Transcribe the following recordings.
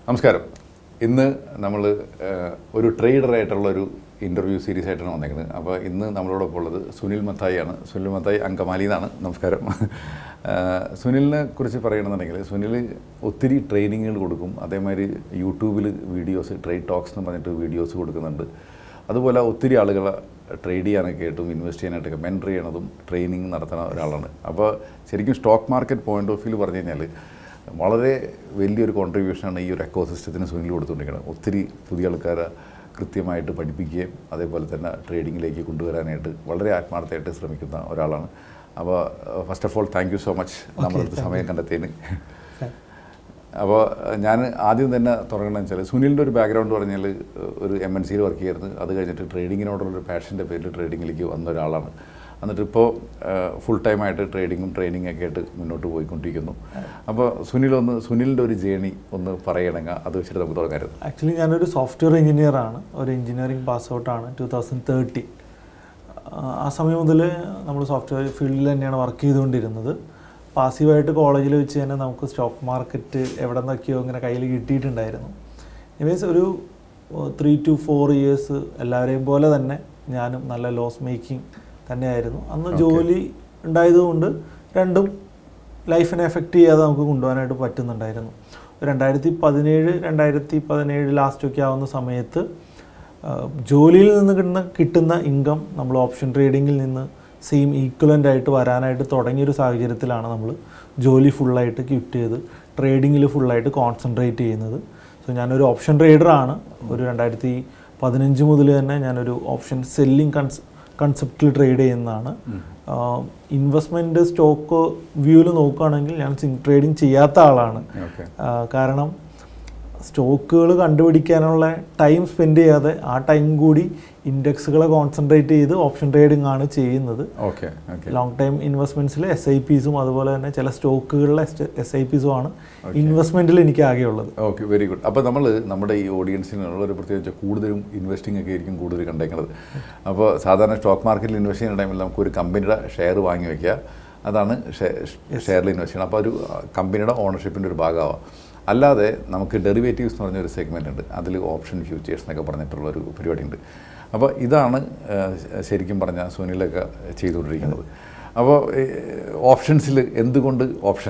നമസ്കാരം ഇന്ന് നമ്മൾ ഒരു ട്രേഡറായിട്ടുള്ള ഒരു ഇൻ്റർവ്യൂ സീരീസ് ആയിട്ടാണ് വന്നേക്കുന്നത് അപ്പോൾ ഇന്ന് നമ്മളോടൊപ്പം ഉള്ളത് സുനിൽ മത്തായി ആണ് സുനിൽ മത്തായി അങ്കമാലി എന്നാണ് നമസ്കാരം ആ, സുനിലിനെ കുറിച്ച് പറയണമെന്നുണ്ടെങ്കിൽ സുനിൽ ഒത്തിരി ട്രെയിനിങ്ങുകൾ കൊടുക്കും അതേമാതിരി യൂട്യൂബിൽ വീഡിയോസ് ട്രേഡ് ടോക്സ് എന്ന് പറഞ്ഞിട്ട് വീഡിയോസ് കൊടുക്കുന്നുണ്ട് അതുപോലെ ഒത്തിരി ആളുകളെ ട്രേഡ് ചെയ്യാനൊക്കെ ആയിട്ടും ഇൻവെസ്റ്റ് ചെയ്യാനായിട്ടൊക്കെ മെൻറ്റർ ചെയ്യണതും ട്രെയിനിങ് നടത്തുന്ന ഒരാളാണ് അപ്പോൾ ശരിക്കും stock market point of view പറഞ്ഞു കഴിഞ്ഞാൽ വളരെ വലിയൊരു കോൺട്രിബ്യൂഷനാണ് ഈ ഒരു എക്കോസിസ്റ്റത്തിന് സുനിൽ കൊടുത്തുകൊണ്ടിരിക്കുന്നത് ഒത്തിരി പുതിയ ആൾക്കാരെ കൃത്യമായിട്ട് പഠിപ്പിക്കുകയും അതേപോലെ തന്നെ ട്രേഡിങ്ങിലേക്ക് കൊണ്ടുവരാനായിട്ട് വളരെ ആത്മാർത്ഥമായിട്ട് ശ്രമിക്കുന്ന ഒരാളാണ് അപ്പോൾ first of all thank you so much നമ്മളടുത്ത് സമയം കണ്ടെത്തിയതിന് അപ്പോൾ ഞാൻ ആദ്യം തന്നെ തുടങ്ങണമെന്ന് വെച്ചാൽ സുനിലിൻ്റെ ഒരു ബാക്ക്ഗ്രൗണ്ട് പറഞ്ഞാൽ ഒരു എം എൻ സിയിൽ വർക്ക് ചെയ്തിരുന്നത് അത് കഴിഞ്ഞിട്ട് ട്രേഡിങ്ങിനോടുള്ളൊരു പാഷൻ്റെ പേരിൽ ട്രേഡിങ്ങിലേക്ക് വന്ന ഒരാളാണ് എന്നിട്ട് ഇപ്പോൾ ഫുൾ ടൈമായിട്ട് ട്രേഡിങ്ങും ട്രെയിനിങ് ഒക്കെ ആയിട്ട് മുന്നോട്ട് പോയിക്കൊണ്ടിരിക്കുന്നു അപ്പോൾ സുനിൽ ഒന്ന് സുനിലിൻ്റെ ഒരു ജേണി ഒന്ന് പറയണമെങ്കിൽ അത് വെച്ചിട്ട് നമുക്ക് തുടങ്ങായിരുന്നു ആക്ച്വലി ഞാനൊരു സോഫ്റ്റ്വെയർ എഞ്ചിനീയർ ആണ് ഒരു എഞ്ചിനീയറിംഗ് പാസ് ഔട്ടാണ് ടു തൗസൻഡ് തേർട്ടി ആ സമയം മുതൽ നമ്മൾ സോഫ്റ്റ്വെയർ ഫീൽഡിൽ തന്നെയാണ് വർക്ക് ചെയ്തുകൊണ്ടിരുന്നത് പാസീവായിട്ട് കോളേജിൽ വെച്ച് തന്നെ നമുക്ക് സ്റ്റോക്ക് മാർക്കറ്റ് എവിടെ നിന്നൊക്കെയോ ഇങ്ങനെ കയ്യിൽ കിട്ടിയിട്ടുണ്ടായിരുന്നു എനിവേസ് ഒരു ത്രീ ടു ഫോർ ഇയേഴ്സ് എല്ലാവരെയും പോലെ തന്നെ ഞാനും നല്ല ലോസ് മേക്കിംഗ് തന്നെയായിരുന്നു അന്ന് ജോലി ഉണ്ടായതുകൊണ്ട് രണ്ടും ലൈഫിനെ എഫക്റ്റ് ചെയ്യാതെ നമുക്ക് കൊണ്ടുപോകാനായിട്ട് പറ്റുന്നുണ്ടായിരുന്നു രണ്ടായിരത്തി പതിനേഴ് രണ്ടായിരത്തി പതിനേഴ് ലാസ്റ്റൊക്കെ ആവുന്ന സമയത്ത് ആ, ജോലിയിൽ നിന്ന് കിട്ടുന്ന കിട്ടുന്ന ഇൻകം നമ്മൾ ഓപ്ഷൻ ട്രേഡിങ്ങിൽ നിന്ന് സെയിം ഈക്വലൻ്റ് ആയിട്ട് വരാനായിട്ട് തുടങ്ങിയൊരു സാഹചര്യത്തിലാണ് നമ്മൾ ജോലി ഫുള്ളായിട്ട് ക്വിറ്റ് ചെയ്ത് ട്രേഡിങ്ങിൽ ഫുള്ളായിട്ട് കോൺസെൻട്രേറ്റ് ചെയ്യുന്നത് സോ ഞാനൊരു ഓപ്ഷൻ ട്രേഡറാണ് ഒരു രണ്ടായിരത്തി പതിനഞ്ച് മുതൽ തന്നെ ഞാനൊരു ഓപ്ഷൻ സെല്ലിംഗ് കൺസ് കൺസെപ്റ്റിൽ ട്രേഡ് ചെയ്യുന്നതാണ് ഇൻവെസ്റ്റ്മെൻറ്റ് സ്റ്റോക്ക് വ്യൂവിൽ നോക്കുകയാണെങ്കിൽ ഞാൻ സിങ് ട്രേഡിങ് ചെയ്യാത്ത ആളാണ് ഓക്കെ ആ, കാരണം സ്റ്റോക്കുകൾ കണ്ടുപിടിക്കാനുള്ള ടൈം സ്പെൻഡ് ചെയ്യാതെ ആ ടൈം കൂടി ഇൻഡെക്സുകളെ കോൺസെൻട്രേറ്റ് ചെയ്ത് ഓപ്ഷൻ ട്രേഡിംഗ് ആണ് ചെയ്യുന്നത് ഓക്കെ ഓക്കെ ലോങ് ടൈം ഇൻവെസ്റ്റ്മെൻറ്റ്സിൽ എസ് ഐ പിസും അതുപോലെ തന്നെ ചില സ്റ്റോക്കുകളിലെ എസ് ഐ പിസും ആണ് ഇൻവെസ്റ്റ്മെൻറ്റിൽ എനിക്ക് ആകെയുള്ളത് ഓക്കെ വെരി ഗുഡ് അപ്പോൾ നമ്മൾ നമ്മുടെ ഈ ഓഡിയൻസിനുള്ള ഒരു പ്രത്യേകിച്ച് കൂടുതലും ഇൻവെസ്റ്റിംഗ് ഒക്കെ ആയിരിക്കും കൂടുതൽ കണ്ടേക്കുന്നത് അപ്പോൾ സാധാരണ സ്റ്റോക്ക് മാർക്കറ്റിൽ ഇൻവെസ്റ്റ് ചെയ്യുന്ന ടൈമിൽ നമുക്ക് ഒരു കമ്പനിയുടെ ഷെയർ വാങ്ങി വയ്ക്കുക അതാണ് ഷെയറിൽ ഇൻവെസ്റ്റ് ചെയ്യണം അപ്പോൾ ഒരു കമ്പനിയുടെ ഓണർഷിപ്പിൻ്റെ ഒരു ഭാഗമാവാം അല്ലാതെ നമുക്ക് ഡെറിവേറ്റീവ്സ് എന്ന് പറഞ്ഞൊരു സെഗ്മെൻ്റ് ഉണ്ട് അതിൽ ഓപ്ഷൻ ഫ്യൂച്ചേഴ്സ് എന്നൊക്കെ പറഞ്ഞിട്ടുള്ള ഒരു പരിപാടിയുണ്ട് അപ്പോൾ ഇതാണ് ആ, ശരിക്കും പറഞ്ഞാൽ സുനിലൊക്കെ ചെയ്തുകൊണ്ടിരിക്കുന്നത് അപ്പോൾ ഓപ്ഷൻസിൽ എന്തുകൊണ്ട് ഓപ്ഷൻ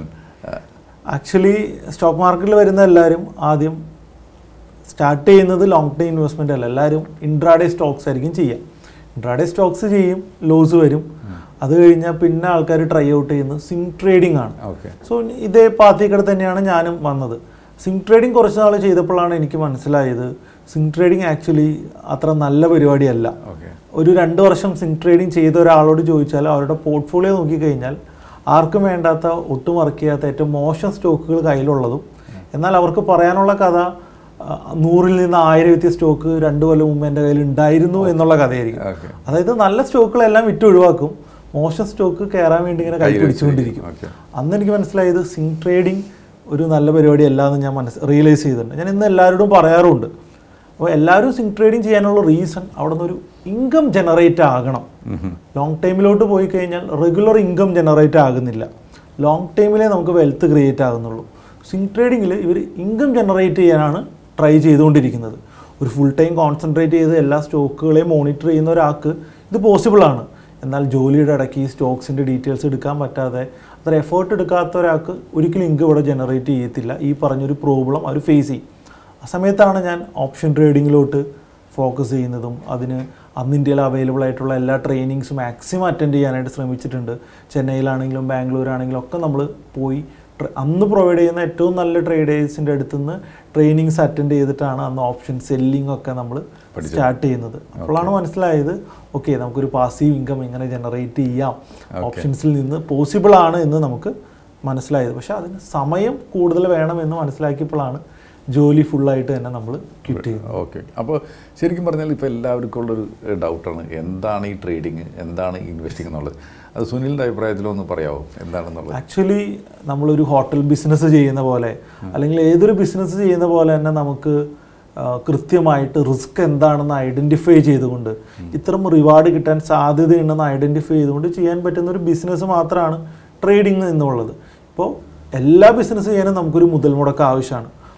ആക്ച്വലി സ്റ്റോക്ക് മാർക്കറ്റിൽ വരുന്ന എല്ലാവരും ആദ്യം സ്റ്റാർട്ട് ചെയ്യുന്നത് ലോങ് ടൈം ഇൻവെസ്റ്റ്മെൻ്റ് അല്ല എല്ലാവരും ഇൻട്രാഡേ സ്റ്റോക്സ് ആയിരിക്കും ചെയ്യുക ഇൻട്രാഡേ സ്റ്റോക്സ് ചെയ്യും ലോസ് വരും അത് കഴിഞ്ഞാൽ പിന്നെ ആൾക്കാർ ട്രൈ ഔട്ട് ചെയ്യുന്നത് സിങ് ട്രേഡിംഗ് ആണ് ഓക്കെ സോ ഇതേ പാത്തിക്കട തന്നെയാണ് ഞാനും വന്നത് സിങ് ട്രേഡിംഗ് കുറച്ച് നാൾ ചെയ്തപ്പോഴാണ് എനിക്ക് മനസ്സിലായത് സിങ് ട്രേഡിംഗ് ആക്ച്വലി അത്ര നല്ല പരിപാടിയല്ല ഓക്കെ ഒരു രണ്ട് വർഷം സിങ് ട്രേഡിംഗ് ചെയ്ത ഒരാളോട് ചോദിച്ചാൽ അവരുടെ പോർട്ട്ഫോളിയോ നോക്കിക്കഴിഞ്ഞാൽ ആർക്കും വേണ്ടാത്ത ഒട്ടും വർക്ക് ചെയ്യാത്ത ഏറ്റവും മോശം സ്റ്റോക്കുകൾ കയ്യിലുള്ളതും എന്നാൽ അവർക്ക് പറയാനുള്ള കഥ ആ, നൂറിൽ നിന്ന് ആയിരം എത്തിയ സ്റ്റോക്ക് രണ്ട് കൊല്ലം മുമ്പ് എൻ്റെ കയ്യിൽ ഉണ്ടായിരുന്നു എന്നുള്ള കഥയായിരിക്കും ഓക്കെ അതായത് നല്ല സ്റ്റോക്കുകളെല്ലാം വിറ്റ് ഒഴിവാക്കും മോശം സ്റ്റോക്ക് കയറാൻ വേണ്ടി ഇങ്ങനെ കൈ പിടിച്ചുകൊണ്ടിരിക്കും ഓക്കെ അന്ന് എനിക്ക് മനസ്സിലായത് സിങ് ട്രേഡിംഗ് ഒരു നല്ല പരിപാടിയല്ല എന്ന് ഞാൻ മനസ്സ് റിയലൈസ് ചെയ്തിട്ടുണ്ട് ഞാൻ ഇന്ന് എല്ലാവരോടും പറയാറുണ്ട് അപ്പോൾ എല്ലാവരും സിങ് ട്രേഡിംഗ് ചെയ്യാനുള്ള റീസൺ അവിടെ നിന്നൊരു ഇൻകം ജനറേറ്റ് ആകണം ലോങ് ടൈമിലോട്ട് പോയി കഴിഞ്ഞാൽ റെഗുലർ ഇൻകം ജനറേറ്റ് ആകുന്നില്ല ലോങ് ടൈമിലേ നമുക്ക് വെൽത്ത് ക്രിയേറ്റ് ആകുന്നുള്ളൂ സിങ് ട്രേഡിങ്ങിൽ ഇവർ ഇൻകം ജനറേറ്റ് ചെയ്യാനാണ് ട്രൈ ചെയ്തുകൊണ്ടിരിക്കുന്നത് ഒരു ഫുൾ ടൈം കോൺസെൻട്രേറ്റ് ചെയ്ത് എല്ലാ സ്റ്റോക്കുകളെയും മോണിറ്റർ ചെയ്യുന്ന ഒരാൾക്ക് ഇത് പോസിബിളാണ് എന്നാൽ ജോലിയുടെ ഇടയ്ക്ക് ഈ സ്റ്റോക്സിൻ്റെ ഡീറ്റെയിൽസ് എടുക്കാൻ പറ്റാതെ അത്ര എഫേർട്ട് എടുക്കാത്ത ഒരാൾക്ക് ഒരിക്കലും ഇൻകം ഇവിടെ ജനറേറ്റ് ചെയ്യത്തില്ല ഈ പറഞ്ഞൊരു പ്രോബ്ലം അവർ ഫേസ് ചെയ്യും ആ സമയത്താണ് ഞാൻ ഓപ്ഷൻ ട്രേഡിങ്ങിലോട്ട് ഫോക്കസ് ചെയ്യുന്നതും അതിന് അന്ന് ഇന്ത്യയിൽ അവൈലബിൾ ആയിട്ടുള്ള എല്ലാ ട്രെയിനിങ്സും മാക്സിമം അറ്റൻഡ് ചെയ്യാനായിട്ട് ശ്രമിച്ചിട്ടുണ്ട് ചെന്നൈയിലാണെങ്കിലും ബാംഗ്ലൂരാണെങ്കിലും ഒക്കെ നമ്മൾ പോയി ട്ര- അന്ന് പ്രൊവൈഡ് ചെയ്യുന്ന ഏറ്റവും നല്ല ട്രേഡേഴ്സിൻ്റെ അടുത്ത് നിന്ന് ട്രെയിനിങ്സ് അറ്റൻഡ് ചെയ്തിട്ടാണ് അന്ന് ഓപ്ഷൻ സെല്ലിംഗ് ഒക്കെ നമ്മൾ സ്റ്റാർട്ട് ചെയ്യുന്നത് അപ്പോഴാണ് മനസ്സിലായത് ഓക്കെ നമുക്കൊരു പാസീവ് ഇൻകം എങ്ങനെ ജനറേറ്റ് ചെയ്യാം ഓപ്ഷൻസിൽ നിന്ന് പോസിബിൾ ആണ് എന്ന് നമുക്ക് മനസ്സിലായത് പക്ഷെ അതിന് സമയം കൂടുതൽ വേണമെന്ന് മനസ്സിലാക്കിയപ്പോഴാണ് ജോലി ഫുള്ളായിട്ട് തന്നെ നമ്മൾ ക്വിറ്റ് ചെയ്യുന്നത് ഓക്കെ അപ്പോൾ ശരിക്കും പറഞ്ഞാൽ ഇപ്പോൾ എല്ലാവർക്കും ഉള്ളൊരു ഡൗട്ടാണ് എന്താണ് ഈ ട്രേഡിങ് എന്താണ് ഇൻവെസ്റ്റിംഗ് എന്നുള്ളത് അത് സുനിലിൻ്റെ അഭിപ്രായത്തിലൊന്ന് പറയാമോ എന്താണെന്നുള്ളത് ആക്ച്വലി നമ്മളൊരു ഹോട്ടൽ ബിസിനസ് ചെയ്യുന്ന പോലെ അല്ലെങ്കിൽ ഏതൊരു ബിസിനസ് ചെയ്യുന്ന പോലെ തന്നെ നമുക്ക് ആ, കൃത്യമായിട്ട് റിസ്ക് എന്താണെന്ന് ഐഡൻറ്റിഫൈ ചെയ്തുകൊണ്ട് ഇത്തരം റിവാർഡ് കിട്ടാൻ സാധ്യതയുണ്ടെന്ന് ഐഡൻറ്റിഫൈ ചെയ്തുകൊണ്ട് ചെയ്യാൻ പറ്റുന്ന ഒരു ബിസിനസ് മാത്രമാണ് ട്രേഡിംഗ് എന്നുള്ളത് ഇപ്പോൾ എല്ലാ ബിസിനസ് ചെയ്യാനും നമുക്കൊരു മുതൽ മുടക്ക് ആവശ്യമാണ്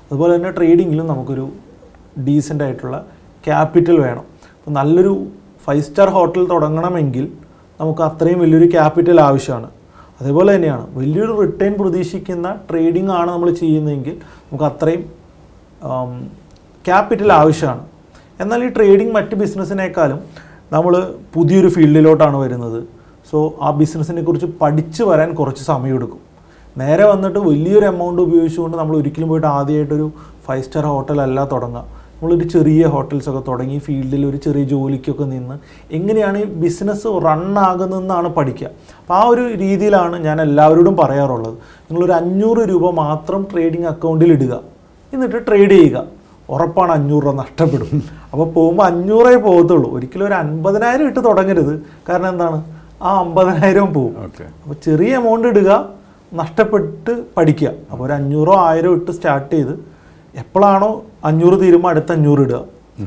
അതുപോലെ തന്നെ ട്രേഡിങ്ങിലും നമുക്കൊരു ഡീസൻ്റ് ആയിട്ടുള്ള ക്യാപിറ്റൽ വേണം അപ്പോൾ നല്ലൊരു ഫൈവ് സ്റ്റാർ ഹോട്ടൽ തുടങ്ങണമെങ്കിൽ നമുക്ക് അത്രയും വലിയൊരു ക്യാപിറ്റൽ ആവശ്യമാണ് അതേപോലെ തന്നെയാണ് വലിയൊരു റിട്ടേൺ പ്രതീക്ഷിക്കുന്ന ട്രേഡിംഗ് ആണ് നമ്മൾ ചെയ്യുന്നതെങ്കിൽ നമുക്ക് അത്രയും ക്യാപിറ്റൽ ആവശ്യമാണ് എന്നാൽ ഈ ട്രേഡിംഗ് മറ്റ് ബിസിനസ്സിനേക്കാളും നമ്മൾ പുതിയൊരു ഫീൽഡിലോട്ടാണ് വരുന്നത് സോ ആ ബിസിനസ്സിനെ കുറിച്ച് പഠിച്ചു വരാൻ കുറച്ച് സമയമെടുക്കും നേരെ വന്നിട്ട് വലിയൊരു എമൗണ്ട് ഉപയോഗിച്ചുകൊണ്ട് നമ്മൾ ഒരിക്കലും പോയിട്ട് ആദ്യമായിട്ടൊരു ഫൈവ് സ്റ്റാർ ഹോട്ടലല്ല തുടങ്ങുക നമ്മളൊരു ചെറിയ ഹോട്ടൽസൊക്കെ തുടങ്ങി ഫീൽഡിൽ ഒരു ചെറിയ ജോലിക്കൊക്കെ നിന്ന് എങ്ങനെയാണ് ഈ ബിസിനസ് റൺ ആകുന്നതെന്നാണ് പഠിക്കുക അപ്പോൾ ആ ഒരു രീതിയിലാണ് ഞാൻ എല്ലാവരോടും പറയാറുള്ളത് നിങ്ങളൊരു അഞ്ഞൂറ് രൂപ മാത്രം ട്രേഡിംഗ് അക്കൗണ്ടിൽ ഇടുക എന്നിട്ട് ട്രേഡ് ചെയ്യുക ഉറപ്പാണ് അഞ്ഞൂറ് രൂപ നഷ്ടപ്പെടും അപ്പോൾ പോകുമ്പോൾ അഞ്ഞൂറേ പോകത്തുള്ളൂ ഒരിക്കലും ഒരു അൻപതിനായിരം ഇട്ട് തുടങ്ങരുത് കാരണം എന്താണ് ആ അമ്പതിനായിരവും പോകും ഓക്കെ അപ്പോൾ ചെറിയ എമൗണ്ട് ഇടുക നഷ്ടപ്പെട്ട് പഠിക്കുക അപ്പോൾ ഒരു അഞ്ഞൂറോ ആയിരോ ഇട്ട് സ്റ്റാർട്ട് ചെയ്ത് എപ്പോഴാണോ അഞ്ഞൂറ് തീരുമ്പോൾ അടുത്ത അഞ്ഞൂറ് ഇടുക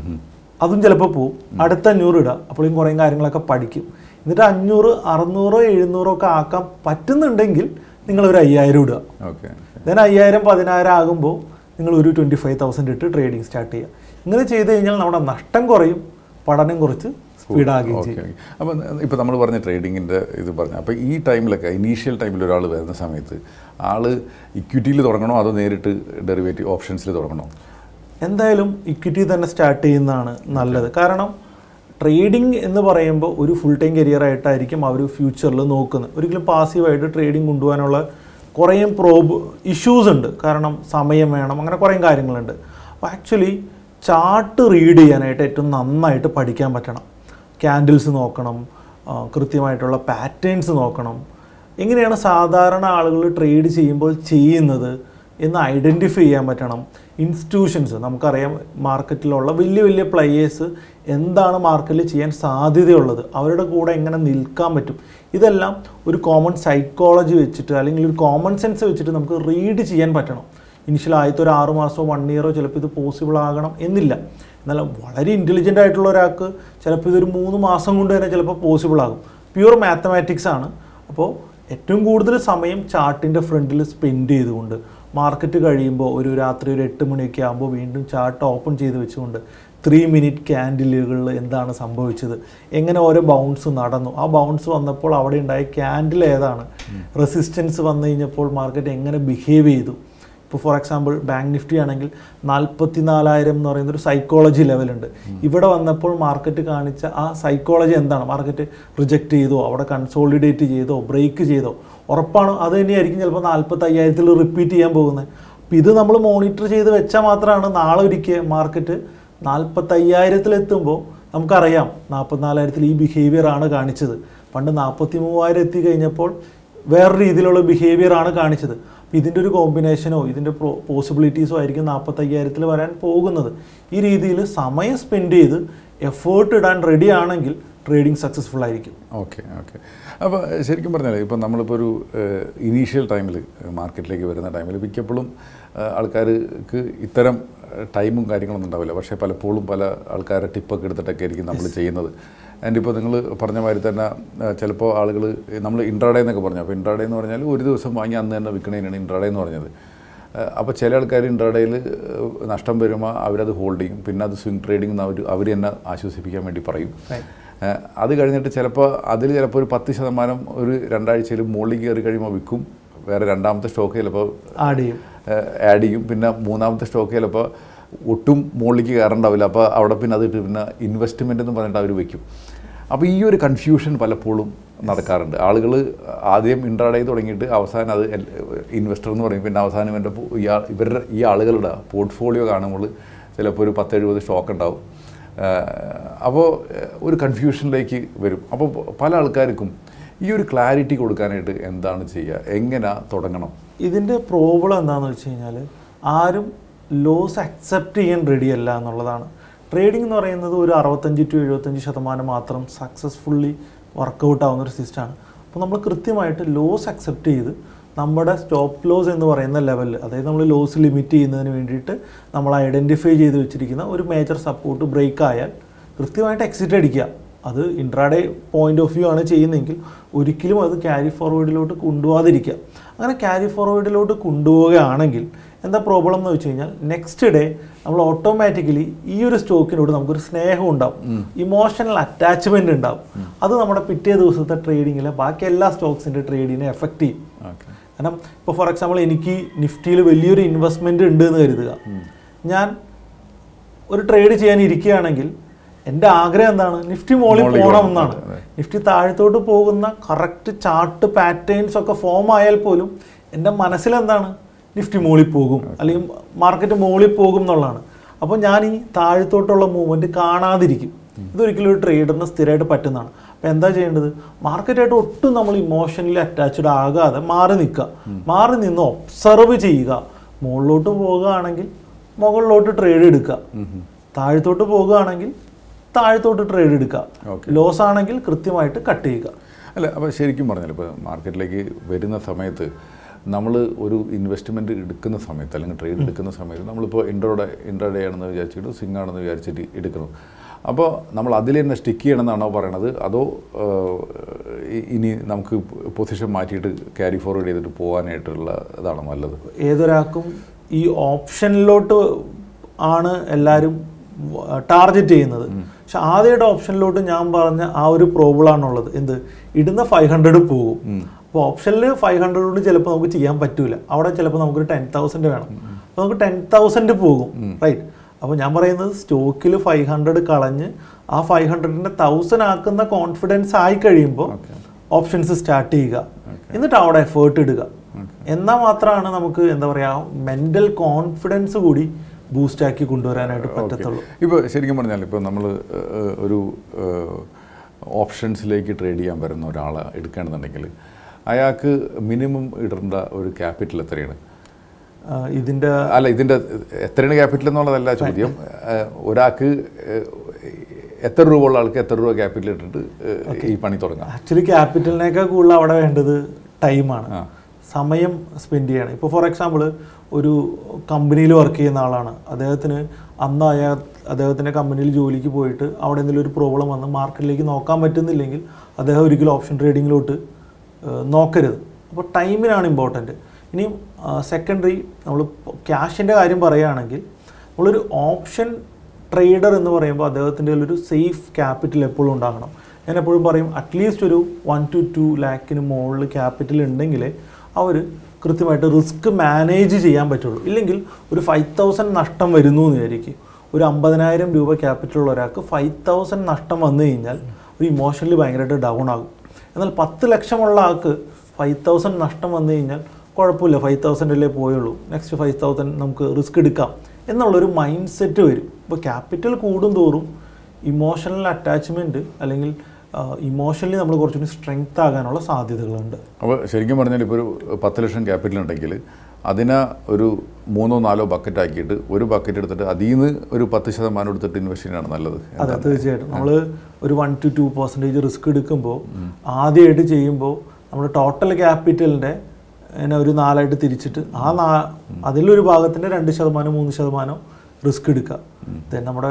അതും ചിലപ്പോൾ പോവും അടുത്ത അഞ്ഞൂറ് ഇടുക അപ്പോഴും കുറേ കാര്യങ്ങളൊക്കെ പഠിക്കും എന്നിട്ട് അഞ്ഞൂറ് അറുന്നൂറോ എഴുന്നൂറോ ഒക്കെ ആക്കാൻ പറ്റുന്നുണ്ടെങ്കിൽ നിങ്ങളൊരു അയ്യായിരം ഇടുക ഓക്കെ ദെൻ അയ്യായിരം പതിനായിരം ആകുമ്പോൾ നിങ്ങൾ ഒരു ട്വൻറ്റി ഫൈവ് തൗസൻഡ് ഇട്ട് ട്രേഡിംഗ് സ്റ്റാർട്ട് ചെയ്യുക ഇങ്ങനെ ചെയ്ത് കഴിഞ്ഞാൽ നമ്മുടെ നഷ്ടം കുറയും പഠനം കുറച്ച് സ്പീഡാകുകയും ഓക്കെ ചെയ്യും അപ്പം ഇപ്പോൾ നമ്മൾ പറഞ്ഞ ട്രേഡിങ്ങിൻ്റെ ഇത് പറഞ്ഞു അപ്പോൾ ഈ ടൈമിലൊക്കെ ഇനീഷ്യൽ ടൈമിൽ ഒരാൾ വരുന്ന സമയത്ത് ആൾ ഇക്വിറ്റിയിൽ തുടങ്ങണോ അതോ നേരിട്ട് ഡെറിവേറ്റീവ് ഓപ്ഷൻസിൽ തുടങ്ങണോ എന്തായാലും ഇക്വിറ്റി തന്നെ സ്റ്റാർട്ട് ചെയ്യുന്നതാണ് നല്ലത് കാരണം ട്രേഡിംഗ് എന്ന് പറയുമ്പോൾ ഒരു ഫുൾ ടൈം കരിയർ ആയിട്ടായിരിക്കും അവർ ഫ്യൂച്ചറിൽ നോക്കുന്നത് ഒരിക്കലും പാസീവായിട്ട് ട്രേഡിംഗ് കൊണ്ടുപോകാനുള്ള കുറേ പ്രോബ് ഇഷ്യൂസ് ഉണ്ട് കാരണം സമയം വേണം അങ്ങനെ കുറേ കാര്യങ്ങളുണ്ട് അപ്പോൾ ആക്ച്വലി ചാർട്ട് റീഡ് ചെയ്യാനായിട്ട് ഏറ്റവും നന്നായിട്ട് പഠിക്കാൻ പറ്റണം ക്യാൻഡിൽസ് നോക്കണം ആ, കൃത്യമായിട്ടുള്ള പാറ്റേൺസ് നോക്കണം എങ്ങനെയാണ് സാധാരണ ആളുകൾ ട്രേഡ് ചെയ്യുമ്പോൾ ചെയ്യുന്നത് എന്ന് ഐഡൻറ്റിഫൈ ചെയ്യാൻ പറ്റണം ഇൻസ്റ്റിറ്റ്യൂഷൻസ് നമുക്കറിയാം മാർക്കറ്റിലുള്ള വലിയ വലിയ പ്ലെയേഴ്സ് എന്താണ് മാർക്കറ്റിൽ ചെയ്യാൻ സാധ്യതയുള്ളത് അവരുടെ കൂടെ എങ്ങനെ നിൽക്കാൻ പറ്റും ഇതെല്ലാം ഒരു കോമൺ സൈക്കോളജി വെച്ചിട്ട് അല്ലെങ്കിൽ ഒരു കോമൺ സെൻസ് വെച്ചിട്ട് നമുക്ക് റീഡ് ചെയ്യാൻ പറ്റണം ഇനിഷ്യൽ ആദ്യത്തെ ഒരു ആറ് മാസമോ വൺ ഇയറോ ചിലപ്പോൾ ഇത് പോസിബിൾ ആകണം എന്നില്ല എന്നാൽ വളരെ ഇൻ്റലിജൻ്റ് ആയിട്ടുള്ള ഒരാൾക്ക് ചിലപ്പോൾ ഇതൊരു മൂന്ന് മാസം കൊണ്ട് തന്നെ ചിലപ്പോൾ പോസിബിൾ ആകും പ്യുവർ മാത്തമാറ്റിക്സ് ആണ് അപ്പോൾ ഏറ്റവും കൂടുതൽ സമയം ചാർട്ടിൻ്റെ ഫ്രണ്ടിൽ സ്പെൻഡ് ചെയ്തുകൊണ്ട് മാർക്കറ്റ് കഴിയുമ്പോൾ ഒരു രാത്രി ഒരു എട്ട് മണിയൊക്കെ ആകുമ്പോൾ വീണ്ടും ചാർട്ട് ഓപ്പൺ ചെയ്ത് വെച്ചുകൊണ്ട് ത്രീ മിനിറ്റ് ക്യാൻഡിലുകളിൽ എന്താണ് സംഭവിച്ചത് എങ്ങനെ ഓരോ ബൗൺസ് നടന്നു ആ ബൗൺസ് വന്നപ്പോൾ അവിടെ ഉണ്ടായ ക്യാൻഡിൽ ഏതാണ് റെസിസ്റ്റൻസ് വന്നു കഴിഞ്ഞപ്പോൾ മാർക്കറ്റ് എങ്ങനെ ബിഹേവ് ചെയ്തു ഇപ്പോൾ ഫോർ എക്സാമ്പിൾ ബാങ്ക് നിഫ്റ്റി ആണെങ്കിൽ നാൽപ്പത്തി നാലായിരം എന്ന് പറയുന്ന ഒരു സൈക്കോളജി ലെവലുണ്ട് ഇവിടെ വന്നപ്പോൾ മാർക്കറ്റ് കാണിച്ച ആ സൈക്കോളജി എന്താണ് മാർക്കറ്റ് റിജക്റ്റ് ചെയ്തോ അവിടെ കൺസോളിഡേറ്റ് ചെയ്തോ ബ്രേക്ക് ചെയ്തോ ഉറപ്പാണ് അത് തന്നെയായിരിക്കും ചിലപ്പോൾ നാൽപ്പത്തി അയ്യായിരത്തിൽ റിപ്പീറ്റ് ചെയ്യാൻ പോകുന്നത് അപ്പോൾ ഇത് നമ്മൾ മോണിറ്റർ ചെയ്ത് വെച്ചാൽ മാത്രമാണ് നാളെ ഒരിക്കൽ മാർക്കറ്റ് നാൽപ്പത്തയ്യായിരത്തിലെത്തുമ്പോൾ നമുക്കറിയാം നാൽപ്പത്തിനാലായിരത്തിൽ ഈ ബിഹേവിയർ ആണ് കാണിച്ചത് പണ്ട് നാൽപ്പത്തി മൂവായിരം എത്തി കഴിഞ്ഞപ്പോൾ വേറെ രീതിയിലുള്ള ബിഹേവിയർ ആണ് കാണിച്ചത് അപ്പോൾ ഇതിൻ്റെ ഒരു കോമ്പിനേഷനോ ഇതിൻ്റെ പോസിബിലിറ്റീസോ ആയിരിക്കും നാൽപ്പത്തയ്യായിരത്തിൽ വരാൻ പോകുന്നത് ഈ രീതിയിൽ സമയം സ്പെൻഡ് ചെയ്ത് എഫേർട്ട് ഇടാൻ റെഡി ആണെങ്കിൽ ട്രേഡിംഗ് സക്സസ്ഫുൾ ആയിരിക്കും ഓക്കെ ഓക്കെ അപ്പോൾ ശരിക്കും പറഞ്ഞാൽ ഇപ്പം നമ്മളിപ്പോൾ ഒരു ഇനീഷ്യൽ ടൈമിൽ മാർക്കറ്റിലേക്ക് വരുന്ന ടൈമിൽ മിക്കപ്പോഴും ആൾക്കാർക്ക് ഇത്തരം ടൈമും കാര്യങ്ങളൊന്നും ഉണ്ടാവില്ല പക്ഷേ പലപ്പോഴും പല ആൾക്കാരെ ടിപ്പൊക്കെ എടുത്തിട്ടൊക്കെ ആയിരിക്കും നമ്മൾ ചെയ്യുന്നത് ആൻഡ് ഇപ്പോൾ നിങ്ങൾ പറഞ്ഞ മാതിരി തന്നെ ചിലപ്പോൾ ആളുകൾ നമ്മൾ ഇൻട്രാഡേ എന്നൊക്കെ പറഞ്ഞു അപ്പോൾ ഇൻട്രാഡേ എന്ന് പറഞ്ഞാൽ ഒരു ദിവസം വാങ്ങി അന്ന് തന്നെ വിൽക്കണതിനാണ് ഇൻട്രാഡേ എന്ന് പറഞ്ഞത് അപ്പോൾ ചില ആൾക്കാർ ഇൻട്രാഡേയിൽ നഷ്ടം വരുമ്പോൾ അവരത് ഹോൾഡ് ചെയ്യും പിന്നെ അത് സ്വിംഗ് ട്രേഡിംഗ് എന്ന് അവർ അവർ തന്നെ ആശ്വസിപ്പിക്കാൻ വേണ്ടി പറയും ഏഹ് അത് കഴിഞ്ഞിട്ട് ചിലപ്പോൾ അതിൽ ചിലപ്പോൾ ഒരു പത്ത് ശതമാനം ഒരു രണ്ടാഴ്ചയിൽ മുകളിൽ കയറി കഴിയുമ്പോൾ വിൽക്കും വേറെ രണ്ടാമത്തെ സ്റ്റോക്ക് ചിലപ്പോൾ ആഡ് ചെയ്യും ആഡ് ചെയ്യും പിന്നെ മൂന്നാമത്തെ സ്റ്റോക്ക് ചിലപ്പോൾ ഒട്ടും മുകളിലേക്ക് കയറണ്ടാവില്ല അപ്പോൾ അവിടെ പിന്നെ അത് ഇട്ട് പിന്നെ ഇൻവെസ്റ്റ്മെൻ്റ് എന്ന് പറഞ്ഞിട്ട് അവർ വെക്കും അപ്പോൾ ഈ ഒരു കൺഫ്യൂഷൻ പലപ്പോഴും നടക്കാറുണ്ട് ആളുകൾ ആദ്യം ഇൻട്രാഡേ തുടങ്ങിയിട്ട് അവസാനം അത് ഇൻവെസ്റ്റർ എന്ന് പറയും പിന്നെ അവസാനം ഇവൻ്റെ ഇയാൾ ഇവരുടെ ഈ ആളുകളുടെ പോർട്ട്ഫോളിയോ കാണുമ്പോൾ ചിലപ്പോൾ ഒരു പത്തെഴുപത് സ്റ്റോക്ക് ഉണ്ടാവും അപ്പോൾ ഒരു കൺഫ്യൂഷനിലേക്ക് വരും അപ്പോൾ പല ആൾക്കാർക്കും ഈ ഒരു ക്ലാരിറ്റി കൊടുക്കാനായിട്ട് എന്താണ് ചെയ്യുക എങ്ങനെ തുടങ്ങണം ഇതിൻ്റെ പ്രോബ്ലം എന്താണെന്ന് വെച്ച് കഴിഞ്ഞാൽ ആരും ലോസ് അക്സെപ്റ്റ് ചെയ്യാൻ റെഡി അല്ല എന്നുള്ളതാണ് ട്രേഡിംഗ് എന്ന് പറയുന്നത് ഒരു അറുപത്തഞ്ച് ടു എഴുപത്തഞ്ച് ശതമാനം മാത്രം സക്സസ്ഫുള്ളി വർക്കൗട്ട് ആവുന്ന ഒരു സിസ്റ്റമാണ് അപ്പോൾ നമ്മൾ കൃത്യമായിട്ട് ലോസ് അക്സെപ്റ്റ് ചെയ്ത് നമ്മുടെ സ്റ്റോപ്പ് ലോസ് എന്ന് പറയുന്ന ലെവലിൽ അതായത് നമ്മൾ ലോസ് ലിമിറ്റ് ചെയ്യുന്നതിന് വേണ്ടിയിട്ട് നമ്മൾ ഐഡൻറ്റിഫൈ ചെയ്ത് വെച്ചിരിക്കുന്ന ഒരു മേജർ സപ്പോർട്ട് ബ്രേക്ക് ആയാൽ കൃത്യമായിട്ട് എക്സിറ്റ് അടിക്കുക അത് ഇൻട്രാഡേ പോയിന്റ് ഓഫ് വ്യൂ ആണ് ചെയ്യുന്നതെങ്കിൽ ഒരിക്കലും അത് ക്യാരി ഫോർവേഡിലോട്ട് കൊണ്ടുപോകാതിരിക്കുക അങ്ങനെ ക്യാരി ഫോർവേഡിലോട്ട് കൊണ്ടുപോവുകയാണെങ്കിൽ എന്താ പ്രോബ്ലം എന്ന് വെച്ച് കഴിഞ്ഞാൽ നെക്സ്റ്റ് ഡേ നമ്മൾ ഓട്ടോമാറ്റിക്കലി ഈ ഒരു സ്റ്റോക്കിനോട് നമുക്കൊരു സ്നേഹം ഉണ്ടാവും ഇമോഷണൽ അറ്റാച്ച്മെന്റ് ഉണ്ടാവും അത് നമ്മുടെ പിറ്റേ ദിവസത്തെ ട്രേഡിങ്ങിലെ ബാക്കി എല്ലാ സ്റ്റോക്സിന്റെ ട്രേഡിനെ എഫക്റ്റ് ചെയ്യും ഓക്കെ കാരണം ഇപ്പോൾ ഫോർ എക്സാമ്പിൾ എനിക്ക് നിഫ്റ്റിയിൽ വലിയൊരു ഇൻവെസ്റ്റ്മെന്റ് ഉണ്ട് എന്ന് കരുതുക ഞാൻ ഒരു ട്രേഡ് ചെയ്യാൻ ഇരിക്കുകയാണെങ്കിൽ എൻ്റെ ആഗ്രഹം എന്താണ് നിഫ്റ്റി മോളിൽ മോളിൽ പോകണം പോകണം. എന്നാണ് അതെ, അതെ. നിഫ്റ്റി താഴത്തോട്ട് പോകുന്ന കറക്റ്റ് ചാർട്ട് പാറ്റേൺസ് ഒക്കെ ഫോം ആയാൽ പോലും എൻ്റെ മനസ്സിലെന്താണ് നിഫ്റ്റി മോളിൽ പോകും അല്ലെങ്കിൽ മാർക്കറ്റ് മോളിൽ പോകും എന്നുള്ളതാണ് അപ്പോൾ ഞാൻ ഈ താഴത്തോട്ടുള്ള മൂവ്മെൻറ്റ് കാണാതിരിക്കും ഇതൊരിക്കലും ഒരു ട്രേഡറിന് സ്ഥിരമായിട്ട് പറ്റുന്നതാണ് അപ്പോൾ എന്താ ചെയ്യേണ്ടത് മാർക്കറ്റായിട്ട് ഒട്ടും നമ്മൾ ഇമോഷണലി അറ്റാച്ച്ഡ് ആകാതെ മാറി നിൽക്കുക മാറി നിന്ന് ഒബ്സർവ് ചെയ്യുക മുകളിലോട്ട് പോകുകയാണെങ്കിൽ മുകളിലോട്ട് ട്രേഡ് എടുക്കുക താഴത്തോട്ട് പോകുകയാണെങ്കിൽ താഴത്തോട്ട് ട്രേഡ് എടുക്കുക Okay. ലോസ് ആണെങ്കിൽ കൃത്യമായിട്ട് കട്ട് ചെയ്യുക അല്ല അപ്പോൾ ശരിക്കും പറഞ്ഞാൽ ഇപ്പോൾ മാർക്കറ്റിലേക്ക് വരുന്ന സമയത്ത് നമ്മൾ ഒരു ഇൻവെസ്റ്റ്മെൻറ്റ് എടുക്കുന്ന സമയത്ത് അല്ലെങ്കിൽ ട്രേഡ് എടുക്കുന്ന സമയത്ത് നമ്മളിപ്പോൾ ഇൻട്രോഡേ ഇൻട്രാഡേ ആണെന്ന് വിചാരിച്ചിട്ട് സിംഗ് ആണെന്ന് വിചാരിച്ചിട്ട് എടുക്കുന്നു അപ്പോൾ നമ്മൾ അതിൽ തന്നെ സ്റ്റിക്ക് ചെയ്യണമെന്നാണോ പറയണത് അതോ ആഹ്, ഇ- ഇനി നമുക്ക് പൊസിഷൻ മാറ്റിയിട്ട് ക്യാരി ഫോർവേഡ് ചെയ്തിട്ട് പോകാനായിട്ടുള്ള ഇതാണോ നല്ലത് ഏതൊരാൾക്കും ഈ ഓപ്ഷനിലോട്ട് ആണ് എല്ലാവരും ടാർഗറ്റ് ചെയ്യുന്നത് പക്ഷെ ആദ്യമായിട്ട് ഓപ്ഷനിലോട്ട് ഞാൻ പറഞ്ഞ ആ ഒരു പ്രോബ്ലമാണുള്ളത് എന്ത് ഇടുന്ന ഫൈവ് ഹൺഡ്രഡ് പോകും അപ്പോൾ ഓപ്ഷനിൽ ഫൈവ് ഹൺഡ്രഡ് കൊണ്ട് ചിലപ്പോൾ നമുക്ക് ചെയ്യാൻ പറ്റൂല അവിടെ ചിലപ്പോൾ നമുക്കൊരു ടെൻ തൗസൻഡ് വേണം അപ്പോൾ നമുക്ക് ടെൻ തൗസൻഡ് പോകും റൈറ്റ് അപ്പോൾ ഞാൻ പറയുന്നത് സ്റ്റോക്കിൽ ഫൈവ് ഹൺഡ്രഡ് കളഞ്ഞ് ആ ഫൈവ് ഹൺഡ്രഡിൻ്റെ തൗസൻഡ് ആക്കുന്ന കോൺഫിഡൻസ് ആയി കഴിയുമ്പോൾ ഓപ്ഷൻസ് സ്റ്റാർട്ട് ചെയ്യുക എന്നിട്ട് അവിടെ എഫേർട്ട് ഇടുക എന്നാൽ മാത്രമാണ് നമുക്ക് എന്താ പറയുക മെൻ്റൽ കോൺഫിഡൻസ് കൂടി ബൂസ്റ്റ് ആക്കി കൊണ്ടുവരാനായിട്ട് പറ്റത്തുള്ളൂ ഇപ്പോൾ ശരിക്കും പറഞ്ഞാൽ ഇപ്പോൾ നമ്മൾ ഒരു ഓപ്ഷൻസിലേക്ക് ട്രേഡ് ചെയ്യാൻ വരുന്ന ഒരാളെ എടുക്കുകയാണെന്നുണ്ടെങ്കിൽ അയാൾക്ക് മിനിമം ഇടേണ്ട ഒരു ക്യാപിറ്റൽ എത്രയാണ് ആ, ഇതിൻ്റെ അല്ല ഇതിൻ്റെ എത്രയാണ് ക്യാപിറ്റൽ എന്നുള്ളതല്ല ചോദ്യം ഏഹ്, ഒരാൾക്ക് ഏഹ്, എത്ര രൂപ ഉള്ള ആൾക്ക് എത്ര രൂപ ക്യാപിറ്റൽ ഇട്ടിട്ട് ഏഹ്, ഈ പണി തുടങ്ങാം ആക്ച്വലി ക്യാപിറ്റലിനേക്കാൾ കൂടുതൽ അവിടെ വേണ്ടത് ടൈമാണ് ആ. സമയം സ്പെൻഡ് ചെയ്യണം ഇപ്പോൾ ഫോർ എക്സാമ്പിൾ ഒരു കമ്പനിയിൽ വർക്ക് ചെയ്യുന്ന ആളാണ് അദ്ദേഹത്തിന് അന്ന് അയാൾ അദ്ദേഹത്തിൻ്റെ കമ്പനിയിൽ ജോലിക്ക് പോയിട്ട് അവിടെ എന്തെങ്കിലും ഒരു പ്രോബ്ലം വന്ന് മാർക്കറ്റിലേക്ക് നോക്കാൻ പറ്റുന്നില്ലെങ്കിൽ അദ്ദേഹം ഒരിക്കലും ഓപ്ഷൻ ട്രേഡിങ്ങിലോട്ട് ഏഹ്, നോക്കരുത് അപ്പോൾ ടൈമിനാണ് ഇമ്പോർട്ടൻറ്റ് ഇനി സെക്കൻഡറി നമ്മൾ ക്യാഷിൻ്റെ കാര്യം പറയുകയാണെങ്കിൽ നമ്മളൊരു ഓപ്ഷൻ ട്രേഡർ എന്ന് പറയുമ്പോൾ അദ്ദേഹത്തിൻ്റെ ഒരു സേഫ് ക്യാപിറ്റൽ എപ്പോഴും ഉണ്ടാകണം ഞാൻ എപ്പോഴും പറയും അറ്റ്ലീസ്റ്റ് ഒരു വൺ ടു ടു ലാക്കിന് മുകളിൽ ക്യാപിറ്റൽ ഉണ്ടെങ്കിലേ അവർ കൃത്യമായിട്ട് റിസ്ക് മാനേജ് ചെയ്യാൻ പറ്റുള്ളൂ ഇല്ലെങ്കിൽ ഒരു ഫൈവ് തൗസൻഡ് നഷ്ടം വരുന്നു എന്ന് വിചാരിക്കും ഒരു അമ്പതിനായിരം രൂപ ക്യാപിറ്റൽ ഉള്ള ഒരാൾക്ക് ഫൈവ് തൗസൻഡ് നഷ്ടം വന്നു കഴിഞ്ഞാൽ ഒരു ഇമോഷണലി ഭയങ്കരമായിട്ട് ഡൗൺ ആകും എന്നാൽ പത്ത് ലക്ഷമുള്ള ആൾക്ക് ഫൈവ് തൗസൻഡ് നഷ്ടം വന്നു കഴിഞ്ഞാൽ കുഴപ്പമില്ല ഫൈവ് തൗസൻഡിലേ പോയുള്ളൂ നെക്സ്റ്റ് ഫൈവ് തൗസൻഡ് നമുക്ക് റിസ്ക് എടുക്കാം എന്നുള്ളൊരു മൈൻഡ് സെറ്റ് വരും ഇപ്പോൾ ക്യാപിറ്റൽ കൂടും തോറും ഇമോഷണൽ അറ്റാച്ച്മെൻറ്റ് അല്ലെങ്കിൽ ഇമോഷണലി നമ്മൾ കുറച്ചുകൂടി സ്ട്രെങ്ത് ആകാനുള്ള സാധ്യതകളുണ്ട് അപ്പോൾ ശരിക്കും പറഞ്ഞാൽ ഇപ്പോൾ ഒരു പത്ത് ലക്ഷം ക്യാപിറ്റൽ ഉണ്ടെങ്കിൽ അതിനെ ഒരു മൂന്നോ നാലോ ബക്കറ്റ് ആക്കിയിട്ട് ഒരു ബക്കറ്റ് എടുത്തിട്ട് അതിൽ നിന്ന് ഒരു പത്ത് ശതമാനം എടുത്തിട്ട് ഇൻവെസ്റ്റ് ചെയ്യാനാണ് നല്ലത് അതെ തീർച്ചയായിട്ടും നമ്മൾ ഒരു one two two percentage risk എടുക്കുമ്പോൾ ആദ്യമായിട്ട് ചെയ്യുമ്പോൾ നമ്മൾ ടോട്ടൽ ക്യാപിറ്റലിൻ്റെ പിന്നെ ഒരു നാലായിട്ട് തിരിച്ചിട്ട് ആ നാ അതിലൊരു ഭാഗത്തിൻ്റെ രണ്ട് ശതമാനം മൂന്ന് ശതമാനം റിസ്ക് എടുക്കുക Then നമ്മുടെ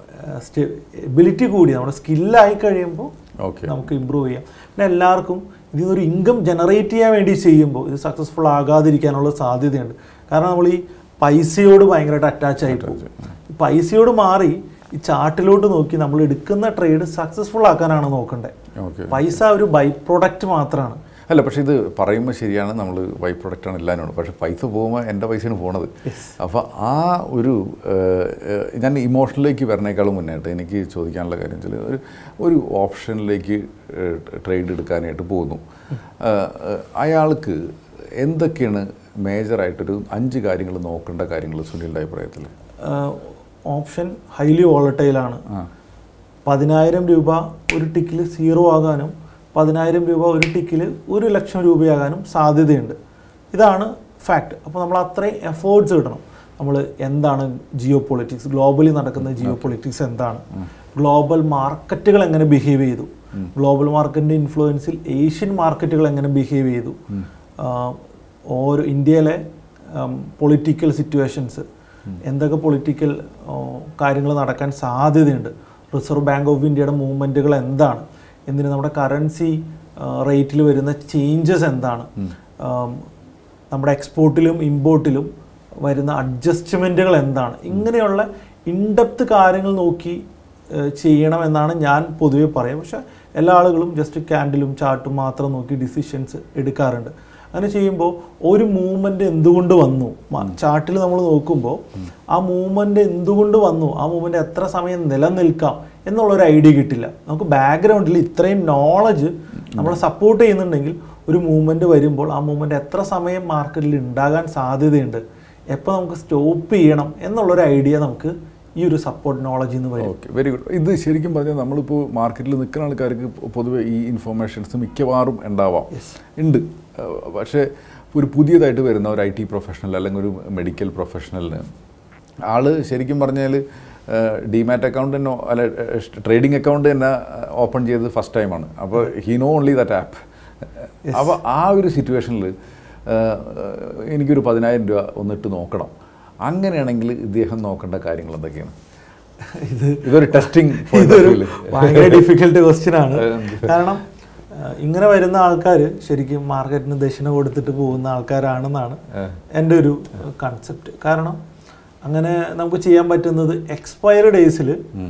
എബിലിറ്റി കൂടി നമ്മുടെ സ്കില്ലായി കഴിയുമ്പോൾ ഓക്കെ നമുക്ക് ഇമ്പ്രൂവ് ചെയ്യാം പിന്നെ എല്ലാവർക്കും ഇതിൽ നിന്നൊരു ഇൻകം ജനറേറ്റ് ചെയ്യാൻ വേണ്ടി ചെയ്യുമ്പോൾ ഇത് സക്സസ്ഫുൾ ആകാതിരിക്കാനുള്ള സാധ്യതയുണ്ട് കാരണം നമ്മൾ ഈ പൈസയോട് ഭയങ്കരമായിട്ട് അറ്റാച്ച് ആയി പോകും ഈ പൈസയോട് മാറി ഈ ചാർട്ടിലോട്ട് നോക്കി നമ്മൾ എടുക്കുന്ന ട്രേഡ് സക്സസ്ഫുൾ ആക്കാനാണ് നോക്കേണ്ടത് ഓക്കെ പൈസ ഒരു ബൈ പ്രൊഡക്റ്റ് മാത്രമാണ് അല്ല പക്ഷേ ഇത് പറയുമ്പോൾ ശരിയാണ് നമ്മൾ ബൈ പ്രൊഡക്റ്റാണ് എല്ലാവരും പക്ഷേ പൈസ പോകുമ്പോൾ എൻ്റെ പൈസയാണ് പോണത് അപ്പോൾ ആ ഒരു ഏഹ്, ഏഹ്, ഞാൻ ഇമോഷനിലേക്ക് വരണേക്കാളും മുന്നായിട്ട് എനിക്ക് ചോദിക്കാനുള്ള കാര്യം വെച്ചാൽ ഒരു ഒരു ഓപ്ഷനിലേക്ക് ട്രേഡ് എടുക്കാനായിട്ട് പോകുന്നു ഏഹ്, ഏഹ്, അയാൾക്ക് എന്തൊക്കെയാണ് മേജറായിട്ടൊരു അഞ്ച് കാര്യങ്ങൾ നോക്കേണ്ട കാര്യങ്ങൾ സുനിലിൻ്റെ അഭിപ്രായത്തിൽ ഓപ്ഷൻ ഹൈലി വോളട്ടൈലാണ് ആ പതിനായിരം രൂപ ഒരു ടിക്കിൽ സീറോ ആകാനും പതിനായിരം രൂപ ഒരു ടിക്കിൽ ഒരു ലക്ഷം രൂപയാകാനും സാധ്യതയുണ്ട് ഇതാണ് ഫാക്ട് അപ്പോൾ നമ്മൾ അത്രയും എഫേർട്സ് ഇടണം നമ്മൾ എന്താണ് ജിയോ പൊളിറ്റിക്സ് ഗ്ലോബലി നടക്കുന്ന ജിയോ പൊളിറ്റിക്സ് എന്താണ് ഗ്ലോബൽ മാർക്കറ്റുകൾ എങ്ങനെ ബിഹേവ് ചെയ്തു ഗ്ലോബൽ മാർക്കറ്റിൻ്റെ ഇൻഫ്ലുവൻസിൽ ഏഷ്യൻ മാർക്കറ്റുകൾ എങ്ങനെ ബിഹേവ് ചെയ്തു ആഹ് ഓരോ ഇന്ത്യയിലെ പൊളിറ്റിക്കൽ സിറ്റുവേഷൻസ് എന്തൊക്കെ പൊളിറ്റിക്കൽ കാര്യങ്ങൾ നടക്കാൻ സാധ്യതയുണ്ട് റിസർവ് ബാങ്ക് ഓഫ് ഇന്ത്യയുടെ മൂവ്മെൻറ്റുകൾ എന്താണ് എന്തിന് നമ്മുടെ കറൻസി റേറ്റിൽ വരുന്ന ചേഞ്ചസ് എന്താണ് നമ്മുടെ എക്സ്പോർട്ടിലും ഇമ്പോർട്ടിലും വരുന്ന അഡ്ജസ്റ്റ്മെൻറ്റുകൾ എന്താണ് ഇങ്ങനെയുള്ള ഇൻഡെപ്ത് കാര്യങ്ങൾ നോക്കി ഏഹ്, ചെയ്യണമെന്നാണ് ഞാൻ പൊതുവെ പറയുക പക്ഷേ എല്ലാ ആളുകളും ജസ്റ്റ് ക്യാൻഡിലും ചാർട്ടും മാത്രം നോക്കി ഡിസിഷൻസ് എടുക്കാറുണ്ട് അങ്ങനെ ചെയ്യുമ്പോൾ ഒരു മൂവ്മെൻ്റ് എന്തുകൊണ്ട് വന്നു ചാർട്ടിൽ നമ്മൾ നോക്കുമ്പോൾ ആ മൂവ്മെൻ്റ് എന്തുകൊണ്ട് വന്നു ആ മൂവ്മെൻ്റ് എത്ര സമയം നിലനിൽക്കാം എന്നുള്ളൊരു ഐഡിയ കിട്ടില്ല നമുക്ക് ബാക്ക്ഗ്രൗണ്ടിൽ ഇത്രയും നോളജ് നമ്മളെ സപ്പോർട്ട് ചെയ്യുന്നുണ്ടെങ്കിൽ ഒരു മൂവ്മെൻറ്റ് വരുമ്പോൾ ആ മൂവ്മെൻറ്റ് എത്ര സമയം മാർക്കറ്റിൽ ഉണ്ടാകാൻ സാധ്യതയുണ്ട് എപ്പോൾ നമുക്ക് സ്റ്റോപ്പ് ചെയ്യണം എന്നുള്ളൊരു ഐഡിയ നമുക്ക് ഈ ഒരു സപ്പോർട്ട് നോളജിൽ നിന്ന് വരും ഓക്കെ വെരി ഗുഡ് ഇത് ശരിക്കും പറഞ്ഞാൽ നമ്മളിപ്പോൾ മാർക്കറ്റിൽ നിൽക്കുന്ന ആൾക്കാർക്ക് പൊതുവെ ഈ ഇൻഫർമേഷൻസ് മിക്കവാറും ഉണ്ടാവാം ഉണ്ട് ഏഹ് പക്ഷേ ഒരു പുതിയതായിട്ട് വരുന്ന ഒരു ഐ ടി പ്രൊഫഷണൽ അല്ലെങ്കിൽ ഒരു മെഡിക്കൽ പ്രൊഫഷണലിന് ആള് ശരിക്കും പറഞ്ഞാൽ ഡിമാറ്റ് അക്കൗണ്ട് തന്നെ അല്ല ട്രേഡിംഗ് അക്കൗണ്ട് തന്നെ ഓപ്പൺ ചെയ്തത് ഫസ്റ്റ് ടൈമാണ് അപ്പോൾ he know only that app അപ്പോൾ ആ ഒരു സിറ്റുവേഷനിൽ എനിക്കൊരു പതിനായിരം രൂപ ഒന്നിട്ട് നോക്കണം അങ്ങനെയാണെങ്കിൽ ഇദ്ദേഹം നോക്കേണ്ട കാര്യങ്ങൾ എന്തൊക്കെയാണ് ഇത് ഇതൊരു ടെസ്റ്റിംഗ് ഇതൊരു ഭയങ്കര ഡിഫിക്കൽട്ട് ക്വസ്റ്റ്യൻ ആണ് കാരണം ആ, ഇങ്ങനെ വരുന്ന ആൾക്കാർ ശരിക്കും മാർക്കറ്റിന് ദക്ഷിണ കൊടുത്തിട്ട് പോകുന്ന ആൾക്കാരാണെന്നാണ് എൻ്റെ ഒരു കൺസെപ്റ്റ് കാരണം അങ്ങനെ നമുക്ക് ചെയ്യാൻ പറ്റുന്നത് എക്സ്പയറി ഡേയ്സിൽ